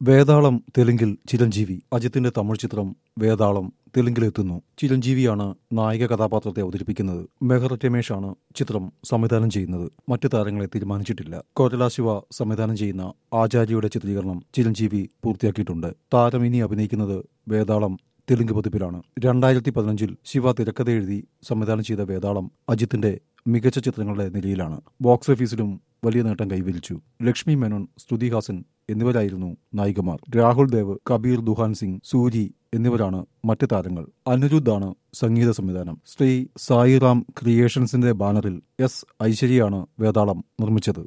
വേതാളം തെലുങ്കിൽ ചിരഞ്ജീവി അജിത്തിന്റെ തമിഴ് ചിത്രം വേതാളം തെലുങ്കിലെത്തുന്നു ചിരഞ്ജീവിയാണ് നായിക കഥാപാത്രത്തെ അവതരിപ്പിക്കുന്നത് മെഹർ രമേഷാണ് ചിത്രം സംവിധാനം ചെയ്യുന്നത് മറ്റു താരങ്ങളെ തീരുമാനിച്ചിട്ടില്ല കോരല ശിവ സംവിധാനം ചെയ്യുന്ന ആചാര്യയുടെ ചിത്രീകരണം ചിരഞ്ജീവി പൂർത്തിയാക്കിയിട്ടുണ്ട് താരം ഇനി അഭിനയിക്കുന്നത് വേതാളം തെലുങ്ക് പതിപ്പിലാണ് രണ്ടായിരത്തി പതിനഞ്ചിൽ ശിവ തിരക്കഥ എഴുതി സംവിധാനം ചെയ്ത വേതാളം അജിത്തിന്റെ മികച്ച ചിത്രങ്ങളുടെ നിലയിലാണ് ബോക്സ് ഓഫീസിലും വലിയ നേട്ടം കൈവരിച്ചു ലക്ഷ്മി മേനോൻ സ്തുതി ഹാസൻ എന്നിവരായിരുന്നു നായികമാർ രാഹുൽ ദേവ് കബീർ ദുഹാൻ സിംഗ് സൂരി എന്നിവരാണ് മറ്റ് താരങ്ങൾ അനിരുദ്ധാണ് സംഗീത സംവിധാനം ശ്രീ സായിറാം ക്രിയേഷൻസിന്റെ ബാനറിൽ എസ് ഐശ്വര്യയാണ് വേതാളം നിർമ്മിച്ചത്